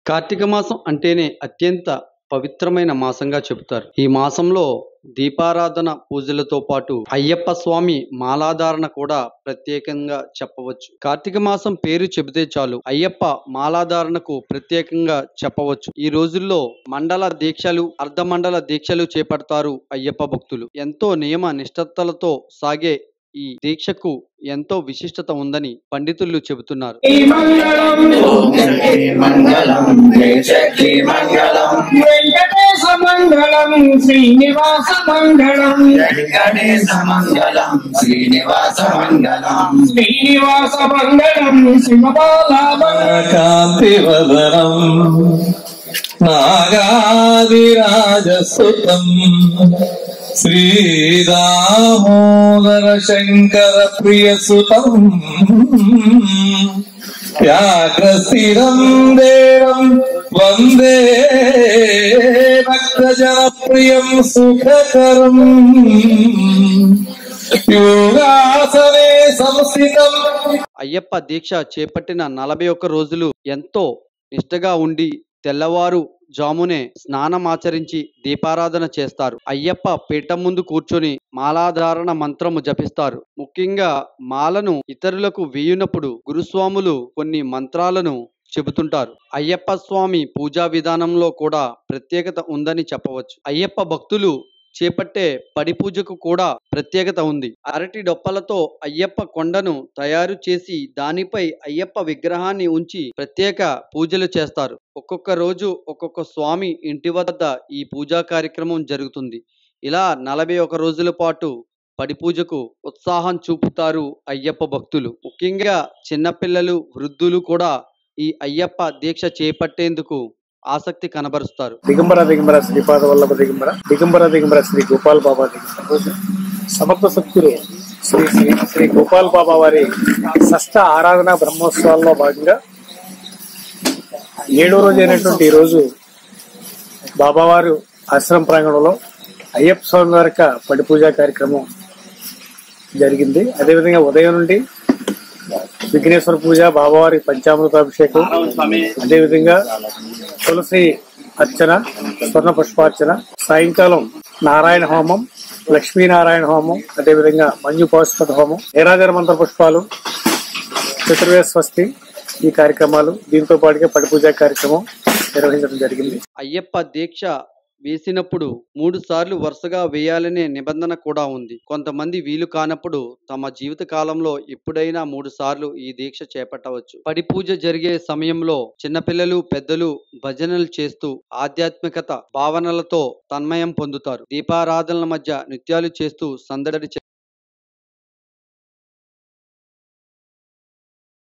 కార్తీక మాసం అంటేనే అత్యంత పవిత్రమైన మాసంగా చెబుతారు ఈ మాసంలో దీపారాధన పూజలతో పాటు అయ్యప్ప స్వామి మాలాధారణ కూడా ప్రత్యేకంగా చెప్పవచ్చు కార్తీక మాసం పేరు చెబితే చాలు అయ్యప్ప మాలాధారణకు ప్రత్యేకంగా చెప్పవచ్చు ఈ రోజుల్లో మండల దీక్షలు అర్ధమండల దీక్షలు చేపడతారు అయ్యప్ప భక్తులు ఎంతో నియమ నిష్ఠతలతో సాగే ఈ దీక్షకు ఎంతో విశిష్టత ఉందని పండితులు చెబుతున్నారు మంగళం మంగళం జయ శక్తి మంగళం వెంకటేశ మంగళం శ్రీనివాస మంగళం గణేశ మంగళం శ్రీనివాస మంగళం శ్రీనివాస మంగళం శివబాల మంగళం కాంతివదనం నాగాదిరాజసుతం శ్రీదామోదర శంకర ప్రియసుతం వ్యాఘ్రస్థిరం దేవం వందే భక్తజనప్రియం సుఖకరం యోగాసనే సంస్థితం అయ్యప్ప దీక్ష చేపట్టిన నలభై ఒక్క రోజులు ఎంతో నిష్ఠగా ఉండి తెల్లవారు జామునే స్నానమాచరించి దీపారాధన చేస్తారు అయ్యప్ప పీఠం ముందు కూర్చొని మాలాధారణ మంత్రము జపిస్తారు ముఖ్యంగా మాలను ఇతరులకు వేయునప్పుడు గురుస్వాములు కొన్ని మంత్రాలను చెబుతుంటారు అయ్యప్ప స్వామి పూజా విధానంలో కూడా ప్రత్యేకత ఉందని చెప్పవచ్చు అయ్యప్ప భక్తులు చేపట్టే పడి పూజకు కూడా ప్రత్యేకత ఉంది అరటి డొప్పలతో అయ్యప్ప కొండను తయారు చేసి దానిపై అయ్యప్ప విగ్రహాన్ని ఉంచి ప్రత్యేక పూజలు చేస్తారు ఒక్కొక్క రోజు ఒక్కొక్క స్వామి ఇంటి వద్ద ఈ పూజా కార్యక్రమం జరుగుతుంది ఇలా నలభై ఒక రోజుల పాటు పడి పూజకు ఉత్సాహం చూపుతారు అయ్యప్ప భక్తులు ముఖ్యంగా చిన్నపిల్లలు వృద్ధులు కూడా ఈ అయ్యప్ప దీక్ష చేపట్టేందుకు ఆసక్తి కనబరుస్తారు దిగంబర దిగంబర శ్రీపాద వల్లభ దిగంబర దిగంబర దిగంబర శ్రీ గోపాల్ బాబా దిగంబర సమర్థ సత్తులు శ్రీ శ్రీ శ్రీ గోపాల్ బాబా వారి షష్ట ఆరాధన బ్రహ్మోత్సవాల్లో భాగంగా ఏడో రోజు అయినటువంటి ఈ రోజు బాబావారు ఆశ్రమ ప్రాంగణంలో అయ్యప్ప స్వామి వారి యొక్క పడి పూజా కార్యక్రమం జరిగింది అదేవిధంగా ఉదయం నుండి విఘ్నేశ్వర పూజ బాబావారి పంచామృతాభిషేకం అదేవిధంగా తులసి అర్చన స్వర్ణ పుష్పార్చన సాయంకాలం నారాయణ హోమం లక్ష్మీనారాయణ హోమం అదేవిధంగా మంజు పౌష్పద హోమం ఏరాజర మంత్ర పుష్పాలు చతుర్వేద స్వస్తి ఈ కార్యక్రమాలు దీంతో పాటుగా పడి పూజా కార్యక్రమం నిర్వహించడం జరిగింది అయ్యప్ప దీక్ష వేసినప్పుడు మూడు సార్లు వరుసగా వేయాలనే నిబంధన కూడా ఉంది కొంతమంది వీలు కానప్పుడు తమ జీవిత కాలంలో ఎప్పుడైనా మూడు సార్లు ఈ దీక్ష చేపట్టవచ్చు పడి పూజ జరిగే సమయంలో చిన్నపిల్లలు పెద్దలు భజనలు చేస్తూ ఆధ్యాత్మికత భావనలతో తన్మయం పొందుతారు దీపారాధనల మధ్య నృత్యాలు చేస్తూ సందడి చే-